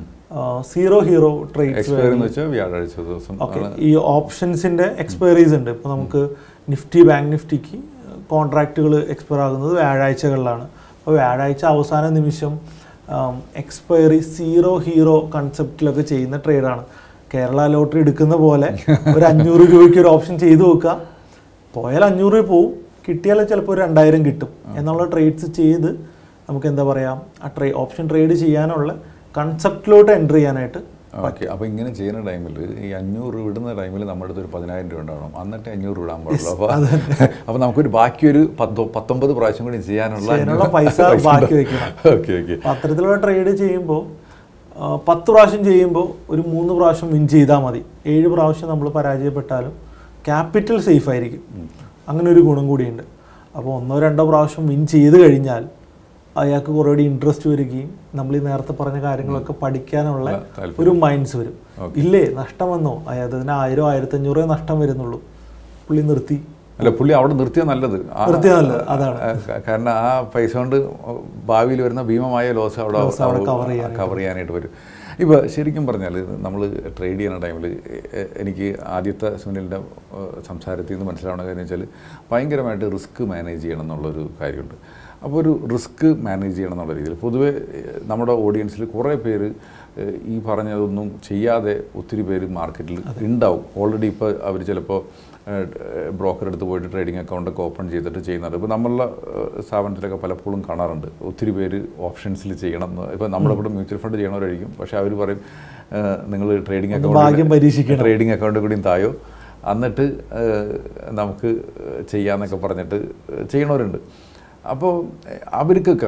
സീറോ ഹീറോ ട്രേഡ്സ് എക്സ്പയർ എന്ന് വെച്ചാൽ വ്യാഴാഴ്ച ദിവസം ഓക്കെ ഈ ഓപ്ഷൻസിന്റെ എക്സ്പയറീസ് ഉണ്ട് ഇപ്പോൾ നമുക്ക് നിഫ്റ്റി ബാങ്ക് നിഫ്റ്റിക്ക് കോൺട്രാക്റ്റുകൾ എക്സ്പയർ ആകുന്നത് വ്യാഴാഴ്ചകളിലാണ് അപ്പോൾ വ്യാഴാഴ്ച അവസാന നിമിഷം എക്സ്പയറി സീറോ ഹീറോ കൺസെപ്റ്റിലൊക്കെ ചെയ്യുന്ന ട്രേഡാണ് കേരള ലോട്ടറി എടുക്കുന്ന പോലെ ഒരു അഞ്ഞൂറ് രൂപയ്ക്ക് ഒരു ഓപ്ഷൻ ചെയ്തു നോക്കുക പോയാൽ അഞ്ഞൂറ് രൂപ പോവും കിട്ടിയാൽ ചിലപ്പോൾ ഒരു രണ്ടായിരം കിട്ടും എന്നുള്ള ട്രേഡ്സ് ചെയ്ത് നമുക്ക് എന്താ പറയുക ആ ട്രേ ഓപ്ഷൻ ട്രേഡ് ചെയ്യാനുള്ള കൺസെപ്റ്റിലോട്ട് എൻ്റർ ചെയ്യാനായിട്ട് ഓക്കെ അപ്പോൾ ഇങ്ങനെ ചെയ്യുന്ന ടൈമിൽ ഈ അഞ്ഞൂറ് രൂപ ഇടുന്ന ടൈമിൽ നമ്മുടെ അടുത്ത് ഒരു പതിനായിരം രൂപ ഉണ്ടാവണം എന്നിട്ട് അഞ്ഞൂറ് രൂപ ഇടാൻ പാടുള്ളൂ അപ്പോൾ അപ്പോൾ നമുക്കൊരു ബാക്കി ഒരു പത്തോ പത്തൊമ്പത് പ്രാവശ്യം കൂടി ചെയ്യാനുള്ള ചെയ്യാനുള്ള പൈസ ബാക്കി വെക്കണം ഓക്കെ ഓക്കെ അപ്പൊ അത്തരത്തിലുള്ള ട്രേഡ് ചെയ്യുമ്പോൾ പത്ത് പ്രാവശ്യം ചെയ്യുമ്പോൾ ഒരു മൂന്ന് പ്രാവശ്യം വിൻ ചെയ്താൽ മതി ഏഴ് പ്രാവശ്യം നമ്മൾ പരാജയപ്പെട്ടാലും ക്യാപിറ്റൽ സേഫ് ആയിരിക്കും അങ്ങനെ ഒരു ഗുണം കൂടിയുണ്ട് അപ്പോൾ ഒന്നോ രണ്ടോ പ്രാവശ്യം വിൻ ചെയ്ത് കഴിഞ്ഞാൽ അയാൾക്ക് കുറേ ഇൻട്രസ്റ്റ് വരികയും നമ്മൾ ഈ നേരത്തെ പറഞ്ഞ കാര്യങ്ങളൊക്കെ പഠിക്കാനുള്ള താല്പര്യം. ഒരു മൈൻഡ്സ് വരും ഇല്ലേ നഷ്ടം വന്നോ അയാൾക്ക് ആയിരം ആയിരത്തഞ്ഞൂറേ നഷ്ടം വരുന്നുള്ളൂ പുള്ളി നിർത്തി അല്ല പുള്ളി അവിടെ നിർത്തിയാൽ നല്ലത് ആ- നിർത്തിയാൽ നല്ലത്, അതാണ്. ആ, ക- കാരണം ആ പൈസ കൊണ്ട് ഭാവിയിൽ വരുന്ന ഭീമമായ ലോസ് അവിടെ Loss അവിടെ cover ചെയ്യാനായിട്ട് കവർ ചെയ്യാനായിട്ട് വരും ഇപ്പോൾ ശരിക്കും പറഞ്ഞാൽ നമ്മൾ ട്രേഡ് ചെയ്യുന്ന ടൈമിൽ എനിക്ക് ആദ്യത്തെ സുനിലിൻ്റെ സംസാരത്തിൽ നിന്ന് മനസ്സിലാവുന്ന കാര്യം വെച്ചാൽ ഭയങ്കരമായിട്ട് റിസ്ക് മാനേജ് ചെയ്യണം എന്നുള്ളൊരു കാര്യമുണ്ട് അപ്പോൾ ഒരു റിസ്ക് മാനേജ് ചെയ്യണം എന്നുള്ള രീതിയിൽ പൊതുവേ ഏഹ്, നമ്മുടെ ഓഡിയൻസിൽ കുറേ പേര് ഏഹ്, ഈ പറഞ്ഞതൊന്നും ചെയ്യാതെ ഒത്തിരി പേര് മാർക്കറ്റിൽ ഉണ്ടാവും ഓൾറെഡി ഇപ്പോൾ അവർ ചിലപ്പോൾ ബ്രോക്കർ അടുത്ത് പോയിട്ട് ട്രേഡിംഗ് അക്കൗണ്ടൊക്കെ ഓപ്പൺ ചെയ്തിട്ട് ചെയ്യുന്നുണ്ട് ഇപ്പോൾ നമ്മളുടെ ഏഹ്, സ്ഥാപനത്തിലൊക്കെ പലപ്പോഴും കാണാറുണ്ട് ഒത്തിരി പേര് ഓപ്ഷൻസിൽ ചെയ്യണം എന്ന് ഇപ്പോൾ നമ്മുടെ ഇവിടെ മ്യൂച്വൽ ഫണ്ട് ചെയ്യണവരായിരിക്കും പക്ഷേ അവർ പറയും നിങ്ങൾ ട്രേഡിംഗ് ഒന്ന് ഭാഗ്യം പരീക്ഷിക്കണം. ട്രേഡിംഗ് അക്കൗണ്ട് കൂടിയും തായോ എന്നിട്ട് ഏഹ്, നമുക്ക് ചെയ്യാന്നൊക്കെ പറഞ്ഞിട്ട് ചെയ്യണവരുണ്ട് അപ്പോൾ ഏഹ്, അവർക്കൊക്കെ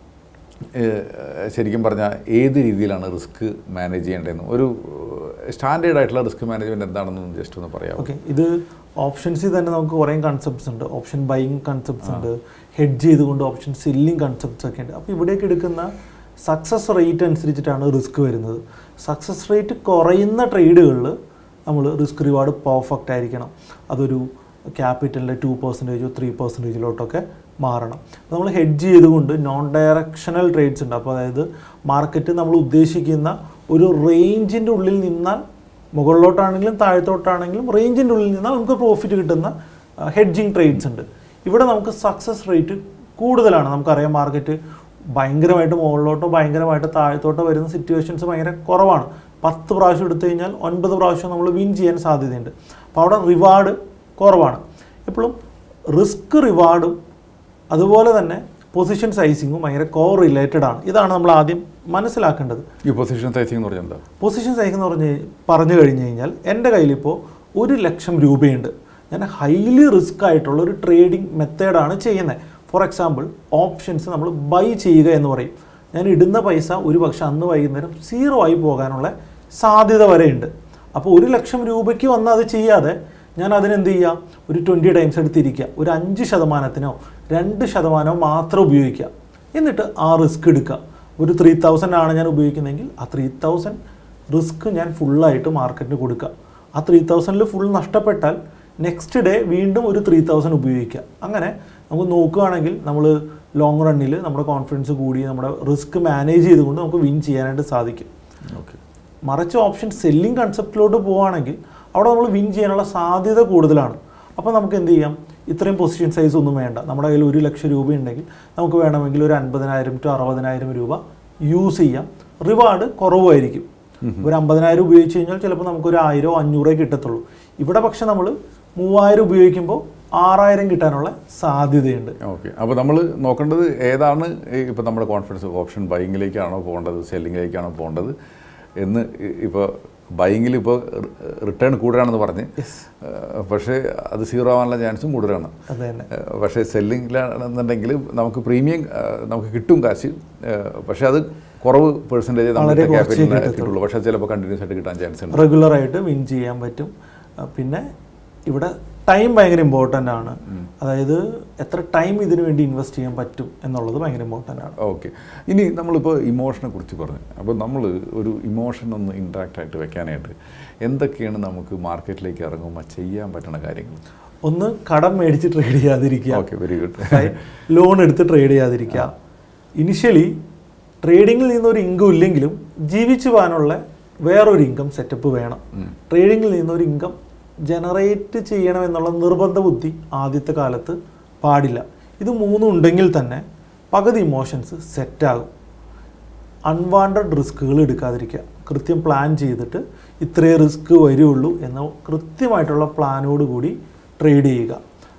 ഏഹ്, ശരിക്കും പറഞ്ഞാൽ ഏത് രീതിയിലാണ് റിസ്ക് മാനേജ് ചെയ്യേണ്ടതെന്ന് ഒരു സ്റ്റാൻഡേർഡ് ആയിട്ടുള്ള റിസ്ക് മാനേജ്മെൻറ്റ് എന്താണെന്ന് ജസ്റ്റ് ഒന്ന് പറയാം ഓക്കെ ഇത് ഓപ്ഷൻസിൽ തന്നെ നമുക്ക് കുറേ കൺസെപ്റ്റ്സ് ഉണ്ട് ഓപ്ഷൻ ബൈയിങ് കൺസെപ്റ്റ്സ് ഉണ്ട് ഹെഡ് ചെയ്തുകൊണ്ട് ഓപ്ഷൻ സെല്ലിംഗ് കൺസെപ്റ്റ്സ് ഒക്കെ ഉണ്ട് അപ്പോൾ ഇവിടേക്ക് എടുക്കുന്ന സക്സസ് റേറ്റ് അനുസരിച്ചിട്ടാണ് റിസ്ക് വരുന്നത് സക്സസ് റേറ്റ് കുറയുന്ന ട്രേഡുകളിൽ നമ്മൾ റിസ്ക് റിവാർഡ് പെർഫെക്റ്റ് ആയിരിക്കണം അതൊരു ക്യാപിറ്റലിൻ്റെ ടു പെർസെൻറ്റേജോ ത്രീ പെർസെൻറ്റേജിലോട്ടൊക്കെ മാറണം അപ്പോൾ നമ്മൾ ഹെഡ്ജ് ചെയ്തുകൊണ്ട് നോൺ ഡയറക്ഷണൽ ട്രേഡ്സ് ഉണ്ട് അപ്പോൾ അതായത് മാർക്കറ്റ് നമ്മൾ ഉദ്ദേശിക്കുന്ന ഒരു റേഞ്ചിൻ്റെ ഉള്ളിൽ നിന്നാൽ മുകളിലോട്ടാണെങ്കിലും താഴത്തോട്ടാണെങ്കിലും റേഞ്ചിൻ്റെ ഉള്ളിൽ നിന്നാൽ നമുക്ക് പ്രോഫിറ്റ് കിട്ടുന്ന ഹെഡ്ജിങ് ട്രേഡ്സ് ഉണ്ട് ഇവിടെ നമുക്ക് സക്സസ് റേറ്റ് കൂടുതലാണ് നമുക്കറിയാം മാർക്കറ്റ് ഭയങ്കരമായിട്ട് മുകളിലോട്ടോ ഭയങ്കരമായിട്ട് താഴത്തോട്ടോ വരുന്ന സിറ്റുവേഷൻസ് ഭയങ്കര കുറവാണ് പത്ത് പ്രാവശ്യം എടുത്തു കഴിഞ്ഞാൽ ഒൻപത് പ്രാവശ്യം നമ്മൾ വിൻ ചെയ്യാൻ സാധ്യതയുണ്ട് അപ്പോൾ അവിടെ റിവാർഡ് കുറവാണ് എപ്പോഴും റിസ്ക് റിവാർഡും അതുപോലെ തന്നെ പൊസിഷൻ സൈസിങ്ങും ഭയങ്കര കോ റിലേറ്റഡ് ആണ് ഇതാണ് നമ്മൾ ആദ്യം മനസ്സിലാക്കേണ്ടത് ഈ പൊസിഷൻ സൈസിങ് എന്ന് പറഞ്ഞാൽ എന്താ പൊസിഷൻ സൈസ് എന്ന് പറഞ്ഞ് പറഞ്ഞു കഴിഞ്ഞ് കഴിഞ്ഞാൽ എൻ്റെ കയ്യിലിപ്പോൾ ഒരു ലക്ഷം രൂപയുണ്ട് ഞാൻ ഹൈലി റിസ്ക് ആയിട്ടുള്ള ഒരു ട്രേഡിംഗ് മെത്തേഡാണ് ചെയ്യുന്നത് ഫോർ എക്സാമ്പിൾ ഓപ്ഷൻസ് നമ്മൾ ബൈ ചെയ്യുക എന്ന് പറയും ഞാൻ ഇടുന്ന പൈസ ഒരു പക്ഷെ അന്ന് വൈകുന്നേരം സീറോ ആയി പോകാനുള്ള സാധ്യത വരെയുണ്ട് അപ്പോൾ ഒരു ലക്ഷം രൂപയ്ക്ക് വന്ന് അത് ചെയ്യാതെ ഞാൻ അതിനെന്ത് ചെയ്യുക ഒരു ട്വൻറ്റി ടൈംസ് എടുത്തിരിക്കുക ഒരു അഞ്ച് ശതമാനത്തിനോ രണ്ട് ശതമാനമോ മാത്രം ഉപയോഗിക്കുക എന്നിട്ട് ആ റിസ്ക് എടുക്കുക ഒരു ത്രീ തൗസൻഡ് ആണ് ഞാൻ ഉപയോഗിക്കുന്നതെങ്കിൽ ആ ത്രീ തൗസൻഡ് റിസ്ക് ഞാൻ ഫുള്ളായിട്ട് മാർക്കറ്റിന് കൊടുക്കുക ആ ത്രീ തൗസൻഡിൽ ഫുൾ നഷ്ടപ്പെട്ടാൽ നെക്സ്റ്റ് ഡേ വീണ്ടും ഒരു ത്രീ തൗസൻഡ് ഉപയോഗിക്കുക അങ്ങനെ നമുക്ക് നോക്കുകയാണെങ്കിൽ നമ്മൾ ലോങ് റണ്ണിൽ നമ്മുടെ കോൺഫിഡൻസ് കൂടി നമ്മുടെ റിസ്ക് മാനേജ് ചെയ്തുകൊണ്ട് നമുക്ക് വിൻ ചെയ്യാനായിട്ട് സാധിക്കും ഓക്കെ മറിച്ച് ഓപ്ഷൻ സെല്ലിംഗ് കൺസെപ്റ്റിലോട്ട് പോവുകയാണെങ്കിൽ അവിടെ നമ്മൾ വിൻ ചെയ്യാനുള്ള സാധ്യത കൂടുതലാണ് അപ്പോൾ നമുക്ക് എന്ത് ചെയ്യാം ഇത്രയും പൊസിഷൻ സൈസ് ഒന്നും വേണ്ട നമ്മുടെ കയ്യിൽ ഒരു ലക്ഷം രൂപ ഉണ്ടെങ്കിൽ നമുക്ക് വേണമെങ്കിൽ ഒരു അൻപതിനായിരം ടു അറുപതിനായിരം രൂപ യൂസ് ചെയ്യാം റിവാർഡ് കുറവായിരിക്കും ഒരു അമ്പതിനായിരം ഉപയോഗിച്ച് കഴിഞ്ഞാൽ ചിലപ്പോൾ നമുക്കൊരു ആയിരോ അഞ്ഞൂറേ കിട്ടത്തുള്ളൂ ഇവിടെ പക്ഷെ നമ്മൾ മൂവായിരം ഉപയോഗിക്കുമ്പോൾ ആറായിരം കിട്ടാനുള്ള സാധ്യതയുണ്ട് ഓക്കെ അപ്പോൾ നമ്മൾ നോക്കേണ്ടത് ഏതാണ് ഇപ്പോൾ നമ്മുടെ കോൺഫിഡൻസ് ഓപ്ഷൻ ബൈങ്ങിലേക്കാണോ പോകേണ്ടത് സെല്ലിങ്ങിലേക്കാണോ പോകേണ്ടത് എന്ന് ഇപ്പോൾ ബൈങ്ങിൽ ഇപ്പോൾ റിട്ടേൺ കൂടുതലാണെന്ന് പറഞ്ഞ് ഏഹ് പക്ഷേ അത് സീറോ ആവാനുള്ള ചാൻസും കൂടുതലാണ് അത് തന്നെ ഏഹ് പക്ഷേ സെല്ലിങ്ങിലാണെന്നുണ്ടെങ്കിൽ നമുക്ക് പ്രീമിയം ഏഹ് നമുക്ക് കിട്ടും കാശ് ഏഹ് പക്ഷേ അത് കുറവ് പെർസെൻറ്റേജ് വളരെ നമ്മുടെ കുറച്ചേ ക്യാപിറ്റലിന് കിട്ടത്തുള്ളൂ. കിട്ടുള്ളൂ പക്ഷേ ചിലപ്പോൾ കണ്ടിന്യൂസ് ആയിട്ട് കിട്ടാൻ ചാൻസ് ഉണ്ട് റെഗുലറായിട്ട് വിൻ ചെയ്യാൻ പറ്റും ആ, പിന്നെ ഇവിടെ ടൈം ഭയങ്കര ഇമ്പോർട്ടൻ്റ് ആണ് അതായത് എത്ര ടൈം ഇതിനു വേണ്ടി ഇൻവെസ്റ്റ് ചെയ്യാൻ പറ്റും എന്നുള്ളത് ഭയങ്കര ഇമ്പോർട്ടൻ്റ് ആണ് ഓക്കെ ഇനി നമ്മളിപ്പോൾ ഇമോഷനെ കുറിച്ച് പറഞ്ഞു അപ്പോൾ നമ്മൾ ഒരു ഇമോഷൻ ഒന്ന് ഇൻട്രാക്റ്റ് ആയിട്ട് വെക്കാനായിട്ട് എന്തൊക്കെയാണ് നമുക്ക് മാർക്കറ്റിലേക്ക് ഇറങ്ങുമ്പോൾ ചെയ്യാൻ പറ്റുന്ന കാര്യങ്ങൾ ഒന്ന് കടം മേടിച്ച് ട്രേഡ് ചെയ്യാതിരിക്കുക ഓക്കെ വെരി ഗുഡ് ലോൺ എടുത്ത് ട്രേഡ് ചെയ്യാതിരിക്കുക ഇനിഷ്യലി ട്രേഡിങ്ങിൽ നിന്നൊരു ഇൻകം ഇല്ലെങ്കിലും ജീവിച്ചു പോകാനുള്ള വേറൊരു ഇൻകം സെറ്റപ്പ് വേണം ട്രേഡിങ്ങിൽ നിന്നൊരു ഇൻകം ജനറേറ്റ് ചെയ്യണം എന്നുള്ള നിർബന്ധ ബുദ്ധി ആദ്യത്തെ കാലത്ത് പാടില്ല ഇത് മൂന്നും ഉണ്ടെങ്കിൽ തന്നെ പകുതി ഇമോഷൻസ് സെറ്റാകും അൺവാണ്ടഡ് റിസ്കുകൾ എടുക്കാതിരിക്കുക കൃത്യം പ്ലാൻ ചെയ്തിട്ട് ഇത്രയേ റിസ്ക് വരുള്ളൂ എന്ന കൃത്യമായിട്ടുള്ള പ്ലാനോട് കൂടി ട്രേഡ് ചെയ്യുക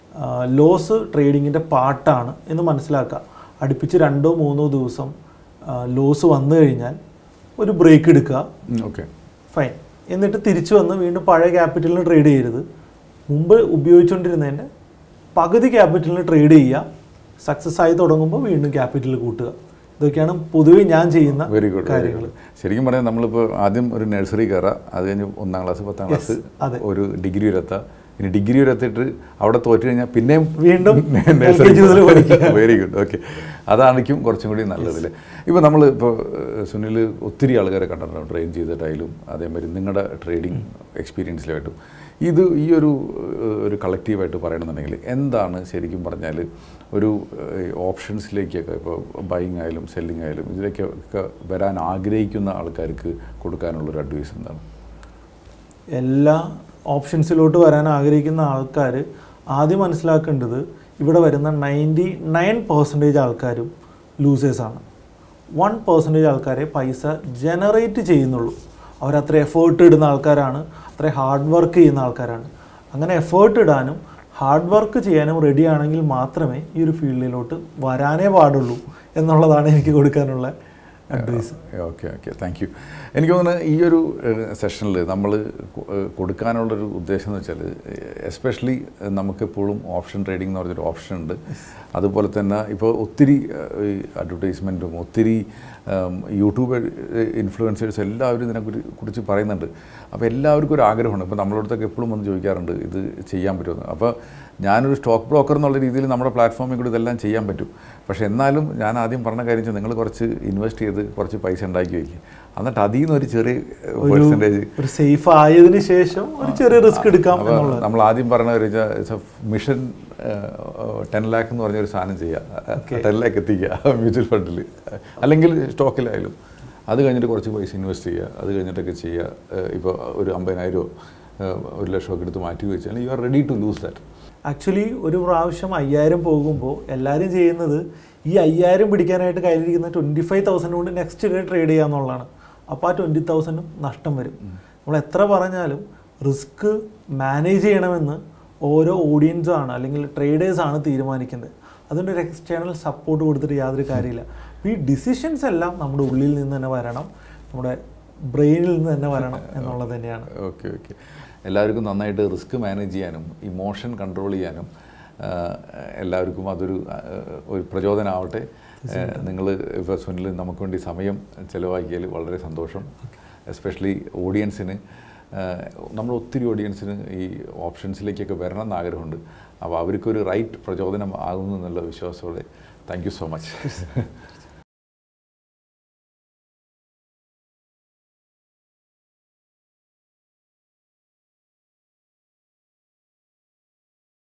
ലോസ് ട്രേഡിങ്ങിൻ്റെ പാർട്ടാണ് എന്ന് മനസ്സിലാക്കുക അടുപ്പിച്ച് രണ്ടോ മൂന്നോ ദിവസം ലോസ് വന്നു കഴിഞ്ഞാൽ ഒരു ബ്രേക്ക് എടുക്കുക ഓക്കെ ഫൈൻ എന്നിട്ട് തിരിച്ചു വന്ന് വീണ്ടും പഴയ ക്യാപിറ്റലിന് ട്രേഡ് ചെയ്യരുത് മുമ്പ് ഉപയോഗിച്ചുകൊണ്ടിരുന്നതിൻ്റെ പകുതി ക്യാപിറ്റലിന് ട്രേഡ് ചെയ്യുക സക്സസ് ആയി തുടങ്ങുമ്പോൾ വീണ്ടും ക്യാപിറ്റൽ കൂട്ടുക ഇതൊക്കെയാണ് പൊതുവെ ഞാൻ ചെയ്യുന്ന വെരി ഗുഡ് കാര്യങ്ങൾ ശരിക്കും പറഞ്ഞാൽ നമ്മളിപ്പോൾ ആദ്യം ഒരു നഴ്സറി കയറാം അത് കഴിഞ്ഞ് ഒന്നാം ക്ലാസ് പത്താം ക്ലാസ് അതെ. ഒരു ഡിഗ്രി വരെ എത്താം ഇനി ഡിഗ്രി വരെ എത്തിയിട്ട് അവിടെ തോറ്റു കഴിഞ്ഞാൽ പിന്നെയും വീണ്ടും നഴ്സറി LKG മുതൽ പഠിക്കുക. വെരി ഗുഡ് ഓക്കെ അതാണിക്കും കുറച്ചും കൂടി നല്ലതല്ലേ ഇപ്പോൾ നമ്മൾ ഇപ്പോൾ സുനിൽ ഒത്തിരി ആൾക്കാരെ കണ്ടിട്ടുണ്ടാവും ട്രെയിൻ ചെയ്തിട്ടായാലും അതേമാതിരി നിങ്ങളുടെ ട്രേഡിംഗ് എക്സ്പീരിയൻസിലായിട്ടും ഇത് ഈ ഒരു ഏഹ്, ഒരു കളക്റ്റീവായിട്ട് പറയണമെന്നുണ്ടെങ്കിൽ എന്താണ് ശരിക്കും പറഞ്ഞാൽ ഒരു ഏഹ്, ഓപ്ഷൻസിലേക്കൊക്കെ ഇപ്പോൾ ബൈങ് ആയാലും സെല്ലിംഗ് ആയാലും ഇതിലേക്കൊക്കെ വരാൻ ആഗ്രഹിക്കുന്ന ആൾക്കാർക്ക് കൊടുക്കാനുള്ളൊരു അഡ്വൈസ് എന്താണ് എല്ലാ ഓപ്ഷൻസിലോട്ട് വരാൻ ആഗ്രഹിക്കുന്ന ആൾക്കാർ ആദ്യം മനസ്സിലാക്കേണ്ടത് ഇവിടെ വരുന്ന നയൻറ്റി നയൻ പെർസെൻറ്റേജ് ആൾക്കാരും ലൂസേഴ്സാണ് വൺ പെർസെൻറ്റേജ് ആൾക്കാരെ പൈസ ജനറേറ്റ് ചെയ്യുന്നുള്ളൂ അവരത്ര എഫേർട്ട് ഇടുന്ന ആൾക്കാരാണ് അത്ര ഹാർഡ് വർക്ക് ചെയ്യുന്ന ആൾക്കാരാണ് അങ്ങനെ എഫേർട്ട് ഇടാനും ഹാർഡ് വർക്ക് ചെയ്യാനും റെഡി ആണെങ്കിൽ മാത്രമേ ഈ ഒരു ഫീൽഡിലോട്ട് വരാനേ പാടുള്ളൂ എന്നുള്ളതാണ് എനിക്ക് കൊടുക്കാനുള്ള advice okay okay thank you എനിക്ക് തോന്നുന്നത് ഈ ഒരു സെഷനിൽ നമ്മൾ കൊടുക്കാനുള്ളൊരു ഉദ്ദേശം എന്ന് വെച്ചാൽ എസ്പെഷ്യലി നമുക്കെപ്പോഴും ഓപ്ഷൻ ട്രേഡിംഗ് എന്ന് പറഞ്ഞൊരു ഓപ്ഷൻ ഉണ്ട് അതുപോലെ തന്നെ ഇപ്പോൾ ഒത്തിരി അഡ്വർടൈസ്മെൻറ്റും ഒത്തിരി ഉം, യൂട്യൂബ് ഇൻഫ്ലുവൻസേഴ്സ് എല്ലാവരും ഇതിനെ കുറി- കുറിച്ച് പറയുന്നുണ്ട് അപ്പോൾ എല്ലാവർക്കും ഒരു ആഗ്രഹമാണ് ഇപ്പോൾ നമ്മളടുത്തൊക്കെ എപ്പോഴും വന്ന് ചോദിക്കാറുണ്ട് ഇത് ചെയ്യാൻ പറ്റുമെന്ന് അപ്പോൾ ഞാനൊരു സ്റ്റോക്ക് ബ്രോക്കർ എന്നുള്ള രീതിയിൽ നമ്മുടെ പ്ലാറ്റ്ഫോമിൽ കൂടി ഇതെല്ലാം ചെയ്യാൻ പറ്റും പക്ഷേ എന്നാലും ഞാൻ ആദ്യം പറഞ്ഞ കാര്യം വെച്ചാൽ നിങ്ങൾ കുറച്ച് ഇൻവെസ്റ്റ് ചെയ്ത് കുറച്ച് പൈസ ഉണ്ടാക്കി വയ്ക്കുക എന്നിട്ട് അതിൽ നിന്ന് ഒരു ചെറിയ പെർസെൻറ്റേജ് ഒരു സേഫ് ആയതിനു ശേഷം ഒരു ചെറിയ റിസ്ക് എടുക്കാം അപ്പോൾ എന്നുള്ളത് നമ്മൾ ആദ്യം പറഞ്ഞ ഒരു മിഷൻ ടെൻ ലാക്ക് എന്ന് പറഞ്ഞ ഒരു സാധനം ചെയ്യുക ടെൻ ലാക്ക് എത്തിക്കുക മ്യൂച്വൽ ഫണ്ടിൽ അല്ലെങ്കിൽ സ്റ്റോക്കിലായാലും അത് കഴിഞ്ഞിട്ട് കുറച്ച് പൈസ ഇൻവെസ്റ്റ് ചെയ്യുക അത് കഴിഞ്ഞിട്ടൊക്കെ ചെയ്യുക ഇപ്പോൾ ഒരു അമ്പതിനായിരമോ ഒരു ലക്ഷമൊക്കെ എടുത്ത് മാറ്റി വെച്ചാൽ you are ready to lose that actually ഒരു പ്രാവശ്യം അയ്യായിരം പോകുമ്പോൾ എല്ലാവരും ചെയ്യുന്നത് ഈ അയ്യായിരം പിടിക്കാനായിട്ട് കയ്യിലിരിക്കുന്ന ട്വൻറ്റി ഫൈവ് തൗസൻഡ് കൊണ്ട് നെക്സ്റ്റ് ഡേ ട്രേഡ് ചെയ്യുക എന്നുള്ളതാണ് അപ്പോൾ ആ ട്വൻറ്റി തൗസൻഡും നഷ്ടം വരും നമ്മൾ എത്ര പറഞ്ഞാലും റിസ്ക് മാനേജ് ചെയ്യണമെന്ന് ഓരോ ഓഡിയൻസാണ് അല്ലെങ്കിൽ ട്രേഡേഴ്സാണ് തീരുമാനിക്കുന്നത് അതിൻ്റെ ഒരു എക്സ്റ്റേണൽ സപ്പോർട്ട് കൊടുത്തിട്ട് യാതൊരു കാര്യമില്ല അപ്പോൾ ഈ ഡിസിഷൻസ് എല്ലാം നമ്മുടെ ഉള്ളിൽ നിന്ന് തന്നെ വരണം നമ്മുടെ ബ്രെയിനിൽ നിന്ന് തന്നെ വരണം എന്നുള്ളത് തന്നെയാണ് ഓക്കെ ഓക്കെ എല്ലാവർക്കും നന്നായിട്ട് റിസ്ക് മാനേജ് ചെയ്യാനും ഇമോഷൻ കൺട്രോൾ ചെയ്യാനും ആ, എല്ലാവർക്കും അതൊരു ആ, ഒരു പ്രചോദനമാവട്ടെ നിങ്ങൾ ഇപ്പോൾ സുനിൽ നമുക്ക് വേണ്ടി സമയം ചിലവാക്കിയതിൽ വളരെ സന്തോഷം എസ്പെഷ്യലി ഓഡിയൻസിന് നമ്മൾ ഒത്തിരി ഓഡിയൻസിന് ഈ ഓപ്ഷൻസിലേക്കൊക്കെ വരണം എന്ന് ആഗ്രഹമുണ്ട് അപ്പോൾ അവർക്കൊരു റൈറ്റ് പ്രചോദനം ആകുന്നു എന്നുള്ള വിശ്വാസത്തോടെ താങ്ക് യു സോ മച്ച്